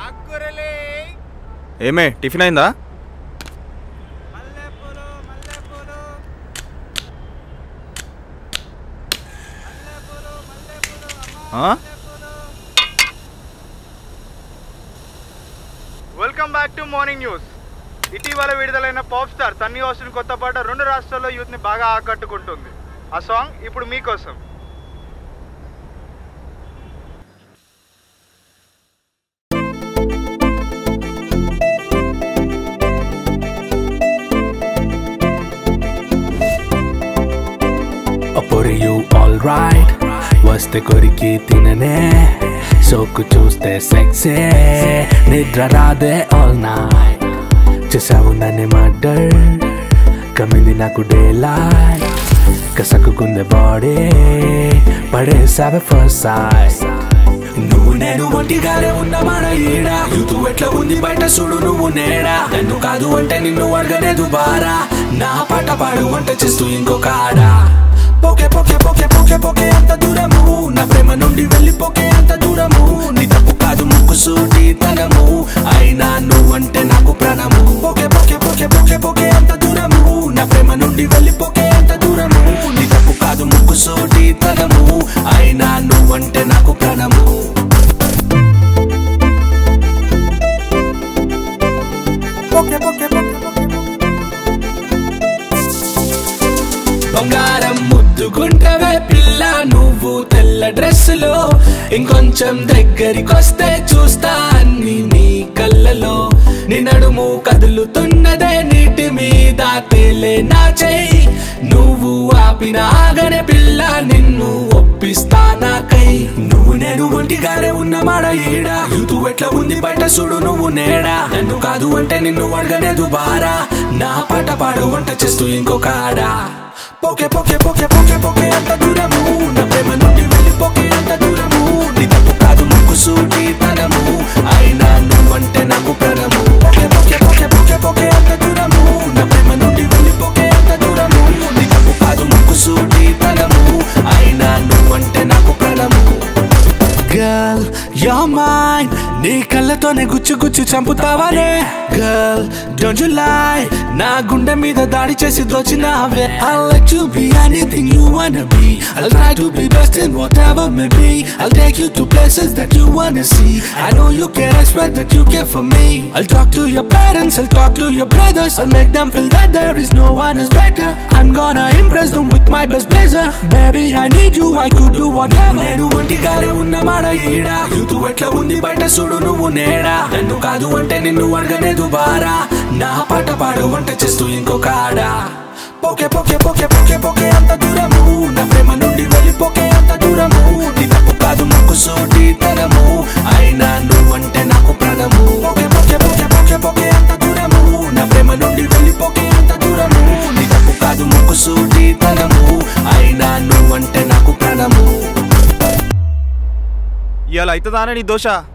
ఆకుకూరలే ఏమే టిఫిన్ అయిందా మల్లెపూలు మల్లెపూలు మల్లెపూలు మల్లెపూలు అమ్మా ఆ? Welcome back to morning news ఇటీవల విడుదలైన పాప్ స్టార్ సన్నీ హాస్టల్ కొత్త పాట రెండు రాష్ట్రాల్లో యూత్ ని బాగా ఆకట్టుకుంటుంది ఆ సాంగ్ ఇప్పుడు మీకోసం అప్పుడు ఆల్ రైట్ వస్తే కొరికి తిననే సోకు చూస్తే సెక్సే నిద్ర రాదే ఆల్ నైట్ చేసావు నన్ను మర్డర్ కమింది నాకు డే లైట్ కసకుకుందే బాడీ పడేసావే ఫస్ట్ సైడ్ నువ్వు నేను ఒంటిగానే ఉన్న మన ఈడ యూతు ఎట్లా ఉంది బయట చూడు నువ్వు నేడా నన్ను కాదు అంటే నిన్ను అడగలేదు బారా నా పాట పాడు వంట చేస్తూ ఇంకొక ఆడ పోకే పోకే పోకే పోకే పోకే అంత దూరము నా ప్రేమ నుండి వెళ్ళిపోకే అంత దూరము నీ తప్పు కాదు ముక్కు సూటి తనము అయినా నువ్వంటే నాకు ప్రాణము పోకే పోకే పోకే పోకే పోకే అంత దూరము నా ప్రేమ నుండి వెళ్ళిపోకే అంత దూరము నీ తప్పు కాదు ముక్కు సూటి తనము అయినా నువ్వంటే నాకు ప్రాణము పోకే పోకే పోకే బంగారం ముద్దుకుంటవే పిల్ల నువ్వు తెల్ల డ్రెస్సులో ఇంకొంచెం దగ్గరికొస్తే చూస్తా అన్ని నీ కళ్ళలో నీ నడుము కదులుతున్నదే నీటి మీద తేలే నా చెయ్యి నువ్వు ఆపిన ఆగనే పిల్ల నిన్ను ఒప్పిస్తా నాకై నువ్వు నేను ఒంటిగానే ఉన్న మాడ ఈడ యూతు ఎట్లా ఉంది బయట చూడు నువ్వు నేడా నన్ను కాదు అంటే నిన్ను అడగలేదు బారా నా పాట పాడు వంట చేస్తూ ఇంకొక ఆడా పోకే పోకే పోకే పోకే పోకే అంత దూరము నా ప్రేమ నుండి వెళ్ళిపోకే అంత దూరము నీ తప్పు కాదు ముక్కు సూటి తనము అయినా నువ్వంటే నాకు ప్రాణము పోకే పోకే పోకే పోకే పోకే అంత దూరము నా ప్రేమ నుండి వెళ్ళిపోకే అంత దూరము నీ తప్పు కాదు ముక్కు సూటి తనము అయినా నువ్వంటే నాకు ప్రాణము గర్ల్ యో మైండ్ నీ కళ్ళతోనే గుచ్చు గుచ్చు చంపుతావరే గర్ల్ డోంట్ యు లై నా గుండె మీద దాడి చేసి దోచినావే I'll let you be anything you wanna be I'll try to be best in whatever may be I'll take you to places that you wanna see I know you care, I swear that you care for me I'll talk to your parents, I'll talk to your brothers I'll make them feel that there is no one is better I'm gonna impress them with my best blazer Baby, I need you, I could do whatever నేను ఒంటిగానే ఉన్న మాడ ఈడ youth ఎట్లా ఉంది బయట చూడు నువ్వు నేడా నన్ను కాదు అంటే నిన్ను అడగలేదు బారా నా పాట పాడు వంట చేస్తూ ఇంకొక ఆడ పోకే పోకే పోకే పోకే పోకే అంత దూరము నా ప్రేమ నుండి వెళ్ళిపోకే అంత దూరము నీ తప్పు కాదు ముక్కు సూటి తనము అయినా నువ్వంటే నాకు ప్రాణము పోకే పోకే పోకే పోకే పోకే అంత దూరము నా ప్రేమ నుండి వెళ్ళిపోకే అంత దూరము నీ తప్పు కాదు ముక్కు సూటి తనము అయినా నువ్వంటే నాకు ప్రాణము ఇవాళ అవుతుందా నీ దోశ